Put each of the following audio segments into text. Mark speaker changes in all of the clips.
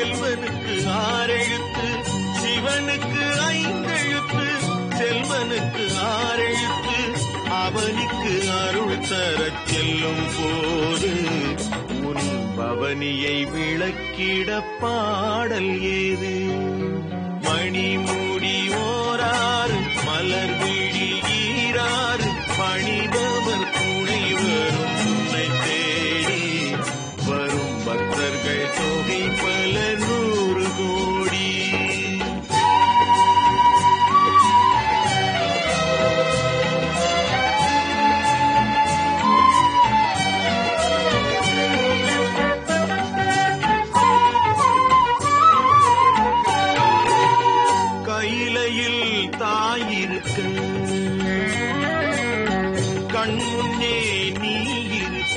Speaker 1: செல்வனுக்கு ஆறெழுத்து சிவனுக்கு ஐந்தெழுத்து செல்வனுக்கு ஆறெழுத்து அவனுக்கு அருள் தரச் செல்லும் போது உன் பவனியை விளக்கிட பாடல் ஏது மணிமூடி ஓராறு மலர் விழி ஈராறு பணிபவர் துணை வரும் உன்னை தேடி வரும் பக்தர்கள் தொகை பல நூறு கோடி கையிலையில் தாயிருக்க கண் முன்னே நீ இருக்க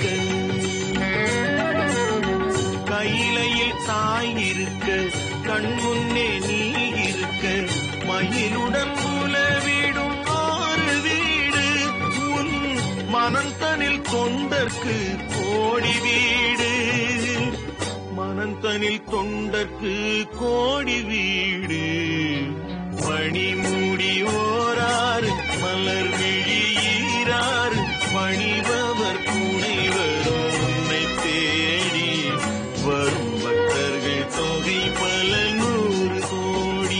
Speaker 1: கையிலையில் தாயிருக்க கண் முன்னே நீ இருக்க மயிலுடன் உலவிடும் ஆறு வீடு உன் மனந்தனில் தொண்டர்க்கு கோடி வீடு மனந்தனில் தொண்டர்க்கு கோடி வீடு மணிமூடி ஓராறு மலர் விழி ஈராறு பணிபவர் துணை வரும் உன்னை தேடி வரும் பக்தர்கள் தொகை பல நூறு கோடி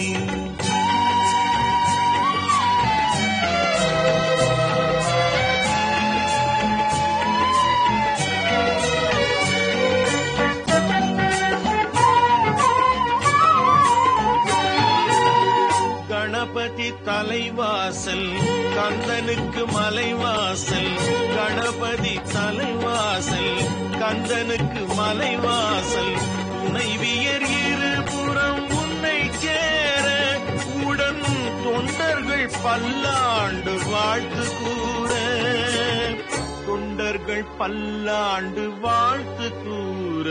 Speaker 1: கணபதி தலைவாசல் கந்தனுக்கு மலைவாசல் கணபதி தலைவாசல் கந்தனுக்கு மலைவாசல் துணைவியர் இருபுறம் உன்னை சேர உடன் தொண்டர்கள் பல்லாண்டு வாழ்த்து கூற தொண்டர்கள் பல்லாண்டு வாழ்த்து கூற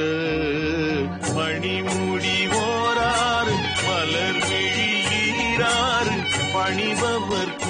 Speaker 1: மணிமுடி ஓராறு மலர் விழி ஈராறு பணிபவர்